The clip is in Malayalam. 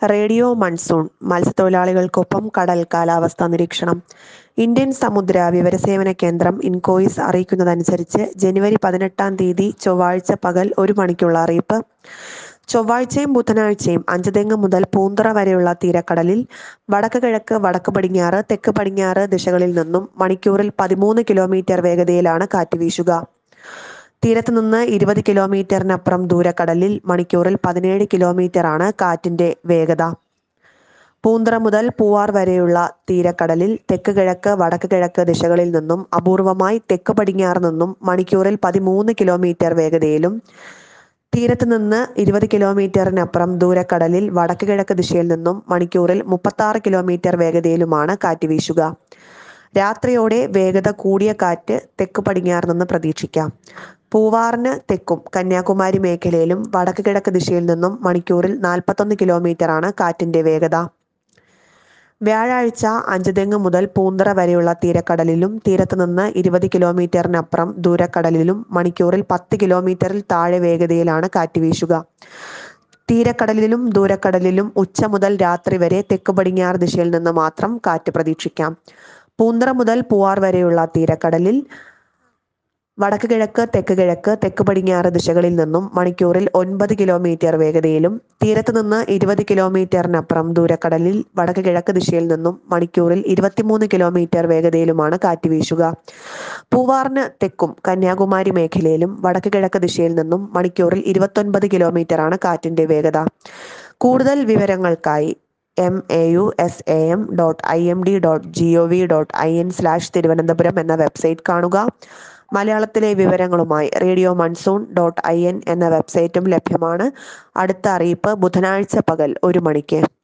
റേഡിയോ മൺസൂൺ മത്സ്യത്തൊഴിലാളികൾക്കൊപ്പം കടൽ കാലാവസ്ഥാ നിരീക്ഷണം ഇന്ത്യൻ സമുദ്ര വിവരസേവന കേന്ദ്രം ഇൻകോയിസ് അറിയിക്കുന്നതനുസരിച്ച് ജനുവരി പതിനെട്ടാം തീയതി ചൊവ്വാഴ്ച പകൽ ഒരു മണിക്കുള്ള അറിയിപ്പ് ചൊവ്വാഴ്ചയും ബുധനാഴ്ചയും അഞ്ചുതെങ്ങ് മുതൽ പൂന്തറ വരെയുള്ള തീരക്കടലിൽ വടക്ക് കിഴക്ക് വടക്ക് പടിഞ്ഞാറ് തെക്ക് പടിഞ്ഞാറ് ദിശകളിൽ നിന്നും മണിക്കൂറിൽ പതിമൂന്ന് കിലോമീറ്റർ വേഗതയിലാണ് കാറ്റ് വീശുക തീരത്ത് നിന്ന് ഇരുപത് കിലോമീറ്ററിനപ്പുറം ദൂരക്കടലിൽ മണിക്കൂറിൽ പതിനേഴ് കിലോമീറ്റർ ആണ് കാറ്റിന്റെ വേഗത പൂന്തറ മുതൽ പൂവാർ വരെയുള്ള തീരക്കടലിൽ തെക്ക് കിഴക്ക് വടക്ക് കിഴക്ക് ദിശകളിൽ നിന്നും അപൂർവമായി തെക്ക് പടിഞ്ഞാറ് നിന്നും മണിക്കൂറിൽ പതിമൂന്ന് കിലോമീറ്റർ വേഗതയിലും തീരത്ത് നിന്ന് ഇരുപത് കിലോമീറ്ററിനപ്പുറം ദൂരക്കടലിൽ വടക്ക് കിഴക്ക് ദിശയിൽ നിന്നും മണിക്കൂറിൽ മുപ്പത്താറ് കിലോമീറ്റർ വേഗതയിലുമാണ് കാറ്റ് വീശുക രാത്രിയോടെ വേഗത കൂടിയ കാറ്റ് തെക്ക് പടിഞ്ഞാറ് നിന്ന് പ്രതീക്ഷിക്കാം പൂവാറിന് തെക്കും കന്യാകുമാരി മേഖലയിലും വടക്ക് കിഴക്ക് ദിശയിൽ നിന്നും മണിക്കൂറിൽ നാൽപ്പത്തൊന്ന് കിലോമീറ്റർ ആണ് കാറ്റിന്റെ വേഗത വ്യാഴാഴ്ച അഞ്ചുതെങ്ങ് മുതൽ പൂന്തറ വരെയുള്ള തീരക്കടലിലും തീരത്ത് നിന്ന് ഇരുപത് കിലോമീറ്ററിനപ്പുറം ദൂരക്കടലിലും മണിക്കൂറിൽ പത്ത് കിലോമീറ്ററിൽ താഴെ വേഗതയിലാണ് കാറ്റ് വീശുക തീരക്കടലിലും ദൂരക്കടലിലും ഉച്ച മുതൽ രാത്രി വരെ തെക്ക് പടിഞ്ഞാറ് ദിശയിൽ നിന്ന് മാത്രം കാറ്റ് പ്രതീക്ഷിക്കാം പൂന്തറ മുതൽ പൂവാർ വരെയുള്ള തീരക്കടലിൽ വടക്ക് കിഴക്ക് തെക്ക് കിഴക്ക് തെക്ക് പടിഞ്ഞാറ് ദിശകളിൽ നിന്നും മണിക്കൂറിൽ ഒൻപത് കിലോമീറ്റർ വേഗതയിലും തീരത്ത് നിന്ന് ഇരുപത് കിലോമീറ്ററിനപ്പുറം ദൂരക്കടലിൽ വടക്ക് കിഴക്ക് ദിശയിൽ നിന്നും മണിക്കൂറിൽ ഇരുപത്തിമൂന്ന് കിലോമീറ്റർ വേഗതയിലുമാണ് കാറ്റ് വീശുക പൂവാറിന് തെക്കും കന്യാകുമാരി മേഖലയിലും വടക്ക് കിഴക്ക് ദിശയിൽ നിന്നും മണിക്കൂറിൽ ഇരുപത്തൊൻപത് കിലോമീറ്റർ ആണ് കാറ്റിന്റെ വേഗത കൂടുതൽ വിവരങ്ങൾക്കായി M A U S A M dot I M D dot G O V dot I N slash Thiruvananthapuram എന്ന വെബ്സൈറ്റ് കാണുക മലയാളത്തിലെ വിവരങ്ങളുമായി radio monsoon dot I N എന്ന വെബ്സൈറ്റും ലഭ്യമാണ് അടുത്ത അറിയിപ്പ് ബുധനാഴ്ച പകൽ ഒരു മണിക്ക്